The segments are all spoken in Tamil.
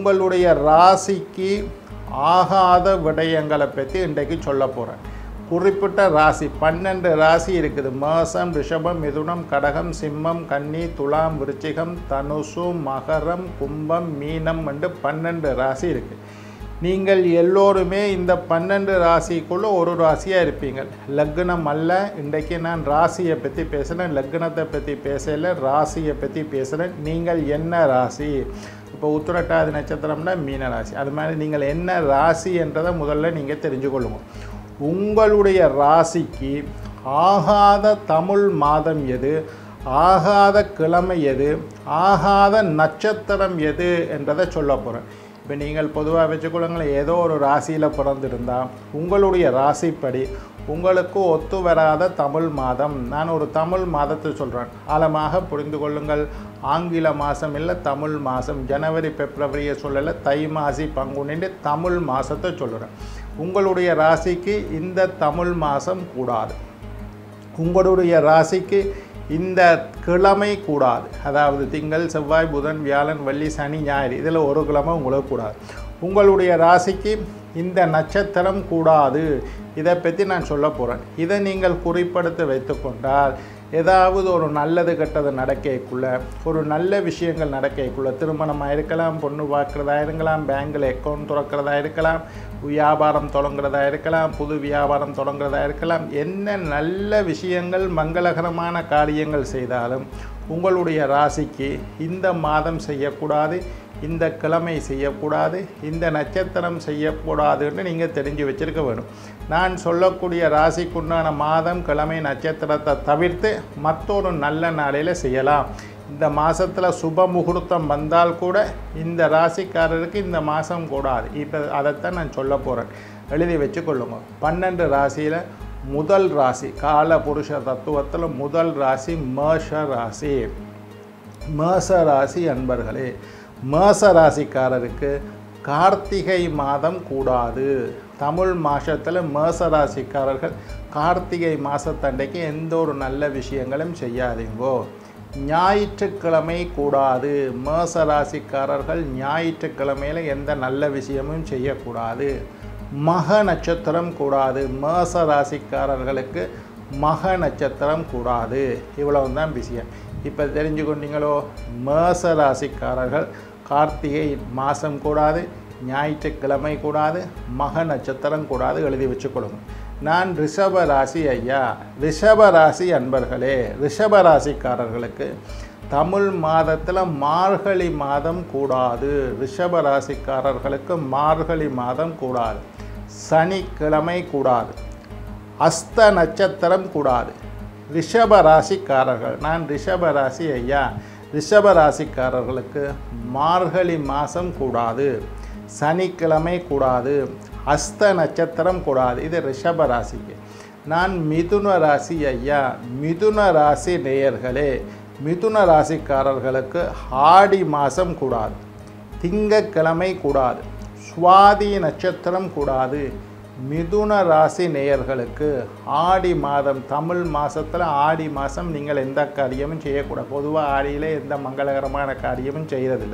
உங்களுடைய ராசிக்கு ஆகாத விடயங்களை பற்றி இன்றைக்கு சொல்ல போகிறேன் குறிப்பிட்ட ராசி பன்னெண்டு ராசி இருக்குது மேசம் ரிஷபம் மிதுனம் கடகம் சிம்மம் கன்னி துலாம் விருச்சிகம் தனுசு மகரம் கும்பம் மீனம் என்று பன்னெண்டு ராசி இருக்குது நீங்கள் எல்லோருமே இந்த பன்னெண்டு ராசிக்குள்ளே ஒரு ராசியாக இருப்பீங்க லக்னம் அல்ல இன்றைக்கு நான் ராசியை பற்றி பேசுகிறேன் லக்னத்தை பற்றி பேசல ராசியை பற்றி பேசுகிறேன் நீங்கள் என்ன ராசி இப்போ உத்திரட்டாதி நட்சத்திரம்னா மீன ராசி அது மாதிரி நீங்கள் என்ன ராசி என்றதை முதல்ல நீங்கள் தெரிஞ்சுக்கொள்ளுங்க உங்களுடைய ராசிக்கு ஆகாத தமிழ் மாதம் எது ஆகாத கிழமை எது ஆகாத நட்சத்திரம் எது என்றதை சொல்ல போகிறேன் இப்போ நீங்கள் பொதுவாக வச்சுக்கொள்ளுங்களேன் ஏதோ ஒரு ராசியில் பிறந்திருந்தால் உங்களுடைய ராசிப்படி உங்களுக்கு ஒத்து வராத தமிழ் மாதம் நான் ஒரு தமிழ் மாதத்தை சொல்கிறேன் ஆழமாக புரிந்து கொள்ளுங்கள் ஆங்கில மாதம் இல்லை தமிழ் மாதம் ஜனவரி பிப்ரவரியை சொல்லலை தை மாசி பங்குனின்னு தமிழ் மாதத்தை சொல்கிறேன் உங்களுடைய ராசிக்கு இந்த தமிழ் மாதம் கூடாது உங்களுடைய ராசிக்கு இந்த கிழமை கூடாது அதாவது திங்கள் செவ்வாய் புதன் வியாழன் வெள்ளி சனி ஞாயிறு இதில் ஒரு கிழமை உங்களுக்கு கூடாது உங்களுடைய ராசிக்கு இந்த நட்சத்திரம் கூடாது இதை பற்றி நான் சொல்ல போகிறேன் இதை நீங்கள் குறிப்படுத்தி வைத்துக்கொண்டால் ஏதாவது ஒரு நல்லது கெட்டது நடக்கக்குள்ள ஒரு நல்ல விஷயங்கள் நடக்கக்குள்ள திருமணமாக இருக்கலாம் பொண்ணு பார்க்குறதா இருக்கலாம் பேங்கில் அக்கௌண்ட் திறக்கிறதா இருக்கலாம் வியாபாரம் தொடங்குறதா இருக்கலாம் புது வியாபாரம் தொடங்குறதா இருக்கலாம் என்ன நல்ல விஷயங்கள் மங்களகரமான காரியங்கள் செய்தாலும் உங்களுடைய ராசிக்கு இந்த மாதம் செய்யக்கூடாது இந்த கிழமை செய்யக்கூடாது இந்த நட்சத்திரம் செய்யக்கூடாதுன்னு நீங்கள் தெரிஞ்சு வச்சுருக்க வேணும் நான் சொல்லக்கூடிய ராசிக்குண்டான மாதம் கிழமை நட்சத்திரத்தை தவிர்த்து மற்றொரு நல்ல நாளையில் செய்யலாம் இந்த மாதத்தில் சுப முகூர்த்தம் வந்தால் கூட இந்த ராசிக்காரருக்கு இந்த மாதம் கூடாது இப்போ அதைத்தான் நான் சொல்ல போகிறேன் எழுதி வச்சுக்கொள்ளுங்க பன்னெண்டு ராசியில் முதல் ராசி கால புருஷ தத்துவத்தில் முதல் ராசி மேஷ ராசி மேச ராசி அன்பர்களே மேச ராசிக்காரருக்கு கார்த்திகை மாதம் கூடாது தமிழ் மாதத்தில் மேச ராசிக்காரர்கள் கார்த்திகை மாதத்தண்டைக்கு எந்த ஒரு நல்ல விஷயங்களும் செய்யாதீங்கோ ஞாயிற்றுக்கிழமை கூடாது மேச ராசிக்காரர்கள் ஞாயிற்றுக்கிழமையில் எந்த நல்ல விஷயமும் செய்யக்கூடாது மக நட்சத்திரம் கூடாது மேச ராசிக்காரர்களுக்கு மக நட்சத்திரம் கூடாது இவ்வளவு தான் விஷயம் இப்போ தெரிஞ்சு கொண்டீங்களோ மேச ராசிக்காரர்கள் கார்த்திகை மாதம் கூடாது ஞாயிற்றுக்கிழமை கூடாது மக நட்சத்திரம் கூடாது எழுதி வச்சுக்கொள்ளுங்க நான் ரிஷப ராசி ஐயா ரிஷப ராசி அன்பர்களே ரிஷப ராசிக்காரர்களுக்கு தமிழ் மாதத்தில் மார்கழி மாதம் கூடாது ரிஷப ராசிக்காரர்களுக்கு மார்கழி மாதம் கூடாது சனிக்கிழமை கூடாது அஸ்த நட்சத்திரம் கூடாது ரிஷப ராசிக்காரர்கள் நான் ரிஷப ராசி ஐயா ரிஷப ராசிக்காரர்களுக்கு மார்கழி மாதம் கூடாது சனிக்கிழமை கூடாது அஸ்த நட்சத்திரம் கூடாது இது ரிஷப ராசிக்கு நான் மிதுன ராசி ஐயா மிதுன ராசி நேயர்களே மிதுன ராசிக்காரர்களுக்கு ஆடி மாதம் கூடாது திங்கக்கிழமை கூடாது சுவாதி நட்சத்திரம் கூடாது மிதுன ராசி நேயர்களுக்கு ஆடி மாதம் தமிழ் மாதத்தில் ஆடி மாதம் நீங்கள் எந்த காரியமும் செய்யக்கூடாது பொதுவாக ஆடியில் எந்த மங்களகரமான காரியமும் செய்கிறதில்லை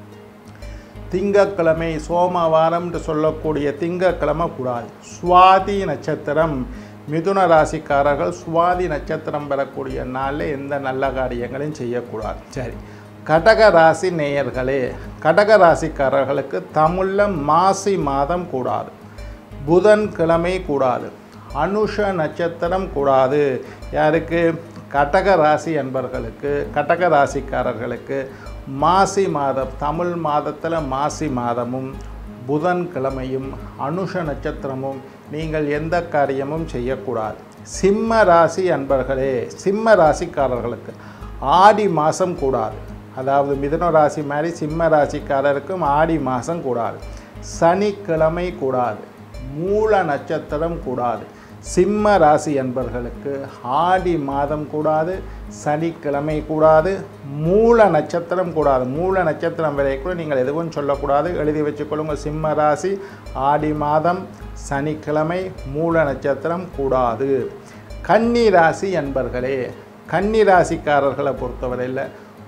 திங்கக்கிழமை சோமவாரம்னு சொல்லக்கூடிய திங்கக்கிழமை கூடாது சுவாதி நட்சத்திரம் மிதுன ராசிக்காரர்கள் சுவாதி நட்சத்திரம் பெறக்கூடிய நாளில் எந்த நல்ல காரியங்களையும் செய்யக்கூடாது சரி கடக ராசி நேயர்களே கடக ராசிக்காரர்களுக்கு தமிழில் மாசி மாதம் கூடாது புதன் கிழமை கூடாது அனுஷ நட்சத்திரம் கூடாது யாருக்கு கடக ராசி அன்பர்களுக்கு கடக ராசிக்காரர்களுக்கு மாசி மாதம் தமிழ் மாதத்தில் மாசி மாதமும் புதன் கிழமையும் அனுஷ நட்சத்திரமும் நீங்கள் எந்த காரியமும் செய்யக்கூடாது சிம்ம ராசி அன்பர்களே சிம்ம ராசிக்காரர்களுக்கு ஆடி மாதம் கூடாது அதாவது மிதுன ராசி மாதிரி சிம்ம ராசிக்காரருக்கும் ஆடி மாதம் கூடாது சனிக்கிழமை கூடாது மூல நட்சத்திரம் கூடாது சிம்ம ராசி அன்பர்களுக்கு ஆடி மாதம் கூடாது சனிக்கிழமை கூடாது மூல நட்சத்திரம் கூடாது மூல நட்சத்திரம் வரை கூட நீங்கள் எதுவும் சொல்லக்கூடாது எழுதி வச்சுக்கொள்ளுங்க சிம்ம ராசி ஆடி மாதம் சனிக்கிழமை மூல நட்சத்திரம் கூடாது கன்னி ராசி அன்பர்களே கன்னி ராசிக்காரர்களை பொறுத்தவரையில்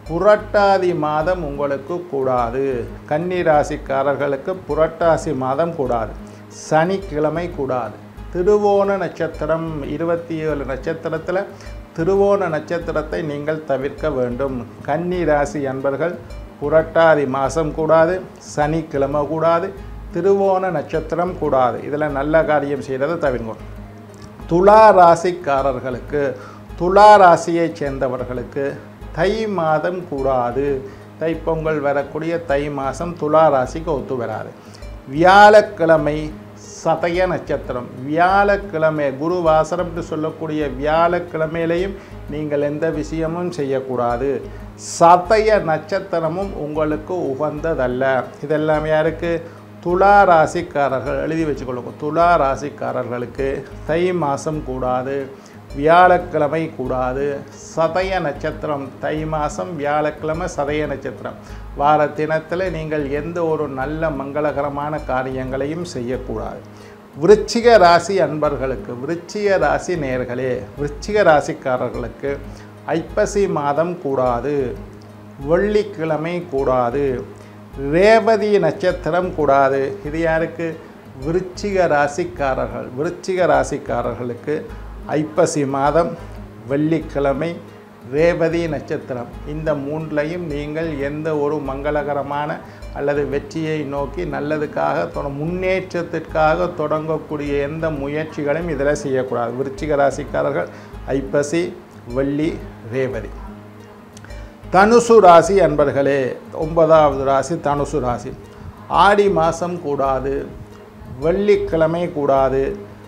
புரட்டாதி மாதம் உங்களுக்கு கூடாது கன்னி ராசிக்காரர்களுக்கு புரட்டாசி மாதம் கூடாது சனிக்கிழமை கூடாது திருவோண நட்சத்திரம் இருபத்தி ஏழு நட்சத்திரத்தில் திருவோண நட்சத்திரத்தை நீங்கள் தவிர்க்க வேண்டும் கன்னி ராசி அன்பர்கள் புரட்டாதி மாதம் கூடாது சனிக்கிழமை கூடாது திருவோண நட்சத்திரம் கூடாது இதில் நல்ல காரியம் செய்கிறத தவிர்க்கணும் துலா ராசிக்காரர்களுக்கு துலா ராசியைச் சேர்ந்தவர்களுக்கு தை மாதம் கூடாது தைப்பொங்கல் வரக்கூடிய தை மாதம் துலா ராசிக்கு ஒத்து வராது வியாழக்கிழமை சதய நட்சத்திரம் வியாழக்கிழமை குருவாசரம் என்று சொல்லக்கூடிய வியாழக்கிழமையிலையும் நீங்கள் எந்த விஷயமும் செய்யக்கூடாது சதய நட்சத்திரமும் உங்களுக்கு உகந்ததல்ல இதெல்லாம் யாருக்கு துலா ராசிக்காரர்கள் எழுதி வச்சுக்கொள்ளுங்க துலா ராசிக்காரர்களுக்கு தை மாதம் கூடாது வியாழக்கிழமை கூடாது சதய நட்சத்திரம் தை மாதம் வியாழக்கிழமை சதய நட்சத்திரம் வார தினத்தில் நீங்கள் எந்த ஒரு நல்ல மங்களகரமான காரியங்களையும் செய்யக்கூடாது விருச்சிக ராசி அன்பர்களுக்கு விருச்சிக ராசி நேர்களே விருச்சிக ராசிக்காரர்களுக்கு ஐப்பசி மாதம் கூடாது வெள்ளிக்கிழமை கூடாது ரேவதி நட்சத்திரம் கூடாது இது யாருக்கு விருச்சிக ராசிக்காரர்கள் விருச்சிக ராசிக்காரர்களுக்கு ஐப்பசி மாதம் வெள்ளிக்கிழமை ரேவதி நட்சத்திரம் இந்த மூன்றையும் நீங்கள் எந்த ஒரு மங்களகரமான அல்லது வெற்றியை நோக்கி நல்லதுக்காக தொட முன்னேற்றத்திற்காக தொடங்கக்கூடிய எந்த முயற்சிகளையும் இதில் செய்யக்கூடாது விருச்சிக ராசிக்காரர்கள் ஐப்பசி வெள்ளி ரேவதி தனுசு ராசி அன்பர்களே ஒன்பதாவது ராசி தனுசு ராசி ஆடி மாதம் கூடாது வெள்ளிக்கிழமை கூடாது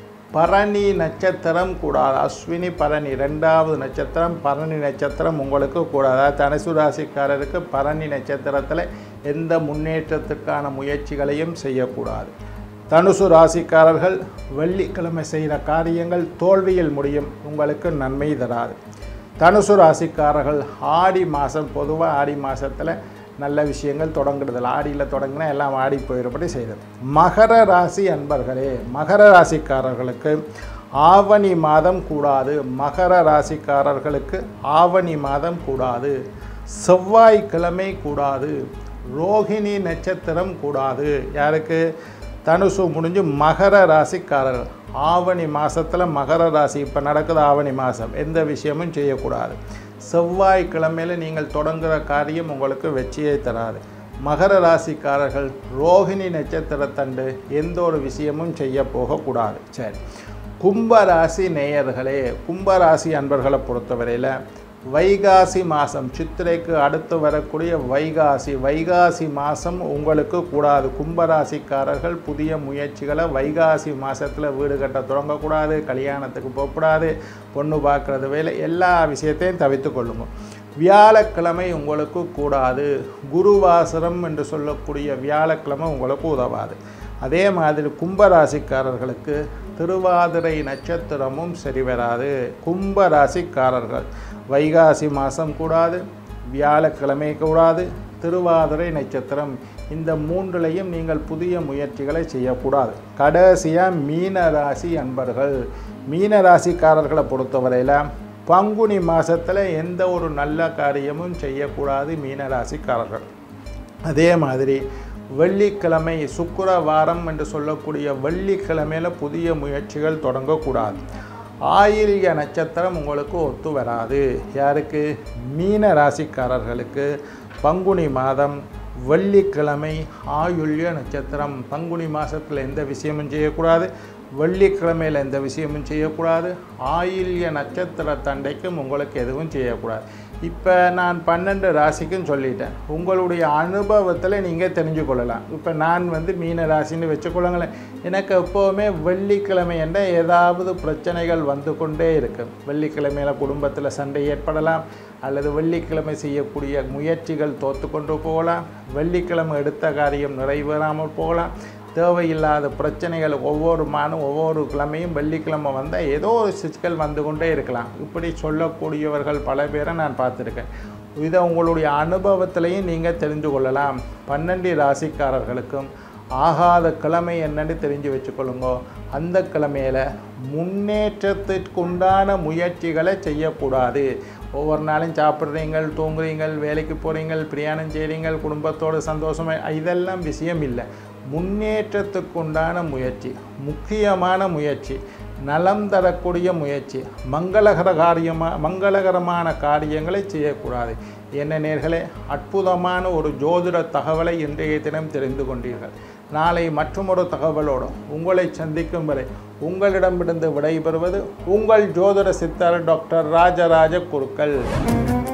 பரணி நட்சத்திரம் கூடாது அஸ்வினி பரணி ரெண்டாவது நட்சத்திரம் பரணி நட்சத்திரம் உங்களுக்கு கூடாது அதாவது தனுசு ராசிக்காரருக்கு பரணி நட்சத்திரத்தில் எந்த முன்னேற்றத்துக்கான முயற்சிகளையும் செய்யக்கூடாது தனுசு ராசிக்காரர்கள் வெள்ளிக்கிழமை செய்கிற காரியங்கள் தோல்வியில் முடியும் உங்களுக்கு நன்மை தராது தனுசு ராசிக்காரர்கள் ஆடி மாதம் பொதுவாக ஆடி மாதத்தில் நல்ல விஷயங்கள் தொடங்குறதில்ல ஆடியில் தொடங்கினா எல்லாம் ஆடி போயிடும்படி செய்தது மகர ராசி அன்பர்களே மகர ராசிக்காரர்களுக்கு ஆவணி மாதம் கூடாது மகர ராசிக்காரர்களுக்கு ஆவணி மாதம் கூடாது செவ்வாய்க்கிழமை கூடாது ரோகிணி நட்சத்திரம் கூடாது யாருக்கு தனுசு முடிஞ்சு மகர ராசிக்காரர்கள் ஆவணி மாதத்தில் மகர ராசி இப்போ நடக்குது ஆவணி மாதம் எந்த விஷயமும் செய்யக்கூடாது செவ்வாய்க்கிழமையில் நீங்கள் தொடங்குகிற காரியம் உங்களுக்கு வெற்றியை தராது மகர ராசிக்காரர்கள் ரோகிணி நட்சத்திரத்தண்டு எந்த ஒரு விஷயமும் செய்ய போகக்கூடாது சரி கும்பராசி நேயர்களே கும்பராசி அன்பர்களை பொறுத்தவரையில் வைகாசி மாதம் சித்திரைக்கு அடுத்து வரக்கூடிய வைகாசி வைகாசி மாதம் உங்களுக்கு கூடாது கும்பராசிக்காரர்கள் புதிய முயற்சிகளை வைகாசி மாதத்தில் வீடு கட்ட தொடங்கக்கூடாது கல்யாணத்துக்கு போகக்கூடாது பொண்ணு பார்க்குறது வேலை எல்லா விஷயத்தையும் தவிர்த்து கொள்ளுங்க வியாழக்கிழமை உங்களுக்கு கூடாது குருவாசரம் என்று சொல்லக்கூடிய வியாழக்கிழமை உங்களுக்கு உதவாது அதே மாதிரி கும்பராசிக்காரர்களுக்கு திருவாதிரை நட்சத்திரமும் சரி வராது கும்பராசிக்காரர்கள் வைகாசி மாதம் கூடாது வியாழக்கிழமை கூடாது திருவாதிரை நட்சத்திரம் இந்த மூன்றுலையும் நீங்கள் புதிய முயற்சிகளை செய்யக்கூடாது கடைசியாக மீன ராசி அன்பர்கள் மீன ராசிக்காரர்களை பொறுத்தவரையில் பங்குனி மாதத்தில் எந்த ஒரு நல்ல காரியமும் செய்யக்கூடாது மீன ராசிக்காரர்கள் அதே மாதிரி வெள்ளிக்கிழமை சுக்கிரவாரம் என்று சொல்லக்கூடிய வெள்ளிக்கிழமையில் புதிய முயற்சிகள் தொடங்கக்கூடாது ஆயில்ய நட்சத்திரம் உங்களுக்கு ஒத்து வராது யாருக்கு மீன ராசிக்காரர்களுக்கு பங்குனி மாதம் வெள்ளிக்கிழமை ஆயுள்ய நட்சத்திரம் பங்குனி மாதத்தில் எந்த விஷயமும் செய்யக்கூடாது வெள்ளிக்கிழமையில் எந்த விஷயமும் செய்யக்கூடாது ஆயில்ய நட்சத்திர தண்டைக்கும் உங்களுக்கு எதுவும் செய்யக்கூடாது இப்போ நான் பன்னெண்டு ராசிக்கும் சொல்லிட்டேன் உங்களுடைய அனுபவத்தில் நீங்கள் தெரிஞ்சு கொள்ளலாம் இப்போ நான் வந்து மீன ராசின்னு வச்சுக்கொள்ளுங்களேன் எனக்கு எப்போவுமே வெள்ளிக்கிழமை என்ற ஏதாவது பிரச்சனைகள் வந்து கொண்டே இருக்கும் வெள்ளிக்கிழமையில் குடும்பத்தில் சண்டை ஏற்படலாம் அல்லது வெள்ளிக்கிழமை செய்யக்கூடிய முயற்சிகள் தோற்று கொண்டு போகலாம் வெள்ளிக்கிழமை எடுத்த காரியம் நிறைவேறாமல் போகலாம் தேவையில்லாத பிரச்சனைகள் ஒவ்வொரு மாதம் ஒவ்வொரு கிழமையும் வெள்ளிக்கிழமை வந்தால் ஏதோ ஒரு சிக்கல் வந்து கொண்டே இருக்கலாம் இப்படி சொல்லக்கூடியவர்கள் பல பேரை நான் பார்த்துருக்கேன் இதை உங்களுடைய அனுபவத்திலையும் நீங்கள் தெரிந்து கொள்ளலாம் பன்னெண்டு ராசிக்காரர்களுக்கும் ஆகாத கிழமை என்னன்னு தெரிஞ்சு வச்சுக்கொள்ளுங்க அந்த கிழமையில் முன்னேற்றத்திற்குண்டான முயற்சிகளை செய்யக்கூடாது ஒவ்வொரு நாளும் சாப்பிட்றீங்கள் தூங்குறீங்கள் வேலைக்கு போகிறீங்கள் பிரயாணம் செய்கிறீங்கள் குடும்பத்தோடு சந்தோஷமாக இதெல்லாம் விஷயம் இல்லை முன்னேற்றத்துக்குண்டான முயற்சி முக்கியமான முயற்சி நலம் தரக்கூடிய முயற்சி மங்களகர காரியமாக மங்களகரமான காரியங்களை செய்யக்கூடாது என்ன நேர்களே அற்புதமான ஒரு ஜோதிட தகவலை இன்றைய தினம் தெரிந்து கொண்டீர்கள் நாளை மற்றொரு தகவலோடு உங்களை சந்திக்கும் வரை உங்களிடமிருந்து விடைபெறுவது உங்கள் ஜோதிட சித்தர் டாக்டர் ராஜராஜ குருக்கள்